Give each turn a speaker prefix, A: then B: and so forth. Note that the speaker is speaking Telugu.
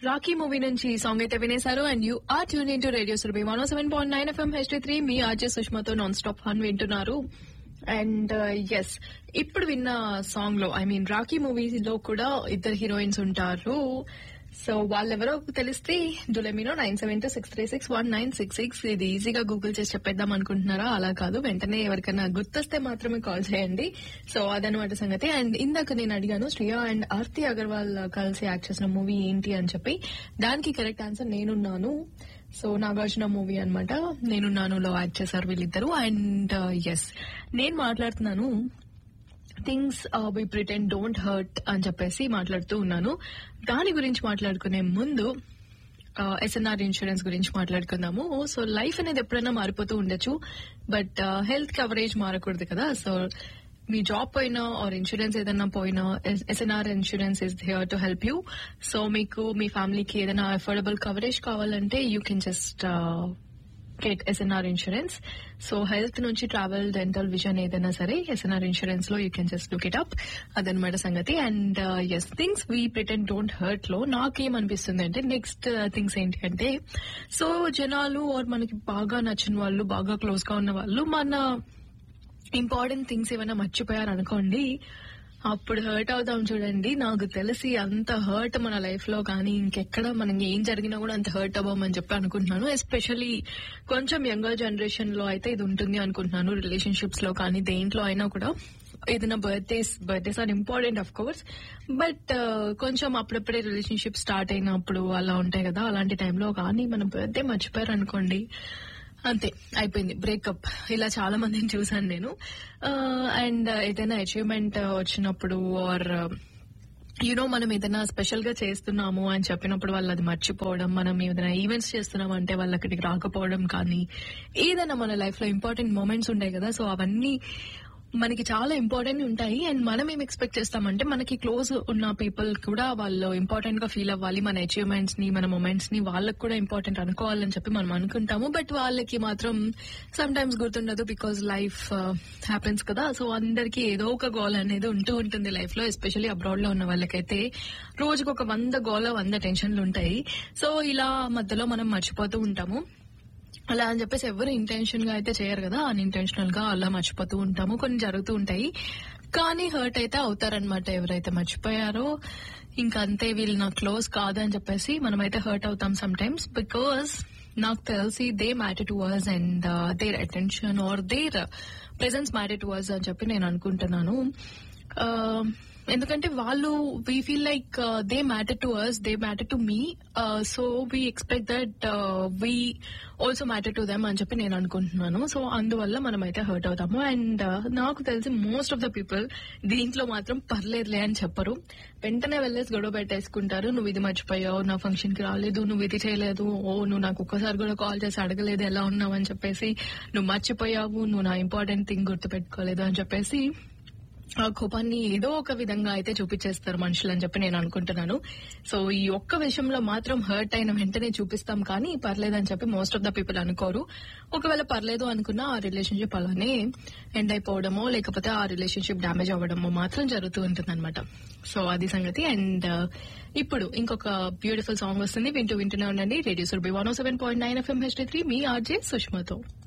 A: రాకీ మూవీ నుంచి ఈ సాంగ్ అయితే వినేశారు and you are tune in to radio Surabhi one seven point nine FM HD three మీ ఆర్జే సుష్మాతో నాన్ స్టాప్ ఫన్ వింటున్నారు అండ్ ఎస్ ఇప్పుడు విన్న సాంగ్ లో ఐ మీన్ రాకీ మూవీలో కూడా ఇద్దరు హీరోయిన్స్ ఉంటారు సో వాళ్ళెవరో తెలిస్తే డులెమినో nine seven two six three six one nine six six ఇది ఈజీగా గూగుల్ చేసి చెప్పేద్దాం అనుకుంటున్నారా అలా కాదు వెంటనే ఎవరికైనా గుర్తొస్తే మాత్రమే కాల్ చేయండి సో అదనమాట సంగతి అండ్ ఇందాక నేను అడిగాను శ్రియా అండ్ ఆర్తి అగర్వాల్ కలిసి యాక్ట్ చేసిన మూవీ ఏంటి అని చెప్పి దానికి correct answer Nenunnanu so Nagarjuna movie అనమాట నేనున్నానులో యాక్ట్ చేశారు వీళ్ళిద్దరు అండ్ ఎస్ నేను మాట్లాడుతున్నాను things we pretend don't hurt అని చెప్పేసి మాట్లాడుతూ ఉన్నాను దాని గురించి మాట్లాడుకునే ముందు ఎస్ఎన్ఆర్ ఇన్సూరెన్స్ గురించి మాట్లాడుకుందాము సో లైఫ్ అనేది ఎప్పుడైనా మారిపోతూ ఉండొచ్చు బట్ హెల్త్ కవరేజ్ మారకూడదు కదా సో మీ జాబ్ పోయినా ఆర్ ఇన్సూరెన్స్ ఏదైనా పోయినా SNR insurance is here to help you so మీకు మీ ఫ్యామిలీకి ఏదైనా అఫోర్డబుల్ కవరేజ్ కావాలంటే you can just get SNR insurance so health నుంచి ట్రావెల్ డెంటల్ విజన్ ఏదైనా సరే ఎస్ఎన్ఆర్ ఇన్సూరెన్స్ లో you can just look it up అదనమాట సంగతి and yes things we pretend don't hurt లో నాకేమనిపిస్తుంది అంటే నెక్స్ట్ థింగ్స్ ఏంటి అంటే సో జనాలు ఆర్ మనకి బాగా నచ్చిన వాళ్ళు బాగా క్లోజ్ గా ఉన్న వాళ్ళు మన ఇంపార్టెంట్ థింగ్స్ ఏమైనా మర్చిపోయారు అనుకోండి అప్పుడు హర్ట్ అవుతాం చూడండి నాకు తెలిసి అంత హర్ట్ మన లైఫ్ లో కానీ ఇంకెక్కడ మనం ఏం జరిగినా కూడా అంత హర్ట్ అవ్వమని చెప్పి అనుకుంటున్నాను ఎస్పెషల్లీ కొంచెం యంగర్ జనరేషన్ లో అయితే ఇది ఉంటుంది అనుకుంటున్నాను రిలేషన్షిప్స్ లో కానీ దేంట్లో అయినా కూడా ఏదైనా birthdays birthdays are important of course but కొంచెం అప్పుడప్పుడే రిలేషన్షిప్ స్టార్ట్ అయినప్పుడు అలా ఉంటాయి కదా అలాంటి టైంలో కానీ మన బర్త్డే మర్చిపోయారు అనుకోండి అంతే అయిపోయింది బ్రేకప్ ఇలా చాలా మందిని చూసాను నేను అండ్ ఏదైనా అచీవ్మెంట్ వచ్చినప్పుడు ఆర్ యూనో మనం ఏదైనా స్పెషల్ గా చేస్తున్నాము అని చెప్పినప్పుడు వాళ్ళు అది మర్చిపోవడం మనం ఏదైనా ఈవెంట్స్ చేస్తున్నాం అంటే వాళ్ళు అక్కడికి రాకపోవడం కానీ ఏదైనా మన లైఫ్ లో ఇంపార్టెంట్ మూమెంట్స్ ఉంటాయి కదా సో అవన్నీ మనకి చాలా ఇంపార్టెంట్ ఉంటాయి అండ్ మనం ఏం ఎక్స్పెక్ట్ చేస్తామంటే మనకి క్లోజ్ ఉన్న పీపుల్ కూడా వాళ్ళు ఇంపార్టెంట్ గా ఫీల్ అవ్వాలి మన అచీవ్మెంట్స్ ని మన మూమెంట్స్ ని వాళ్ళకి కూడా ఇంపార్టెంట్ అనుకోవాలని చెప్పి మనం అనుకుంటాము బట్ వాళ్ళకి మాత్రం సమ్ టైమ్స్ గుర్తుండదు బికాజ్ లైఫ్ హ్యాపెన్స్ కదా సో అందరికి ఏదో ఒక గోల్ అనేది ఉంటూ ఉంటుంది లైఫ్ లో ఎస్పెషల్లీ అబ్రాడ్ లో ఉన్న వాళ్ళకైతే రోజుకు ఒక వంద గోల వంద టెన్షన్లు ఉంటాయి సో ఇలా మధ్యలో మనం మర్చిపోతూ ఉంటాము అలా అని చెప్పేసి ఎవరు ఇంటెన్షన్ గా అయితే చేయరు కదా అన్ఇంటెన్షనల్ గా అలా మర్చిపోతూ ఉంటాము కొన్ని జరుగుతూ ఉంటాయి కానీ హర్ట్ అయితే అవుతారనమాట ఎవరైతే మర్చిపోయారో ఇంకా అంతే వీళ్ళు నాకు క్లోజ్ కాదని చెప్పేసి మనమైతే హర్ట్ అవుతాం సమ్ టైమ్స్ బికాస్ నాకు తెలిసి they matter to ours and their attention or their presence matter to ours అని చెప్పి నేను అనుకుంటున్నాను ఎందుకంటే వాళ్ళు we feel like they matter to us they matter to me so we expect that we also matter to them అని చెప్పి నేను అనుకుంటున్నాను సో అందువల్ల మనం అయితే హర్ట్ అవుతాము అండ్ నాకు తెలిసి మోస్ట్ ఆఫ్ ద పీపుల్ దీంట్లో మాత్రం పర్లేదులే అని చెప్పరు వెంటనే వెళ్ళేసి గొడవ పెట్టేసుకుంటారు నువ్వు ఇది మర్చిపోయావు నా ఫంక్షన్ కి రాలేదు నువ్వు ఇది చేయలేదు ఓ నువ్వు నాకు ఒక్కసారి కూడా కాల్ చేసి అడగలేదు ఎలా ఉన్నావు అని చెప్పేసి నువ్వు మర్చిపోయావు నువ్వు నా ఇంపార్టెంట్ థింగ్ గుర్తు పెట్టుకోలేదు అని చెప్పేసి ఆ కోపాన్ని ఏదో ఒక విధంగా అయితే చూపించేస్తారు మనుషులు అని చెప్పి నేను అనుకుంటున్నాను సో ఈ ఒక్క విషయంలో మాత్రం హర్ట్ అయిన వెంటనే చూపిస్తాం కానీ పర్లేదని చెప్పి మోస్ట్ ఆఫ్ ద పీపుల్ అనుకోరు ఒకవేళ పర్లేదు అనుకున్నా ఆ రిలేషన్షిప్ అలానే ఎండ్ అయిపోవడమో లేకపోతే ఆ రిలేషన్షిప్ డ్యామేజ్ అవ్వడమో మాత్రం జరుగుతూ ఉంటుంది అనమాట సో అది సంగతి అండ్ ఇప్పుడు ఇంకొక బ్యూటిఫుల్ సాంగ్ వస్తుంది వింటూ వింటూనే ఉండండి radio Surabhi one seven point nine FM HD three మీ ఆర్జే సుష్మతో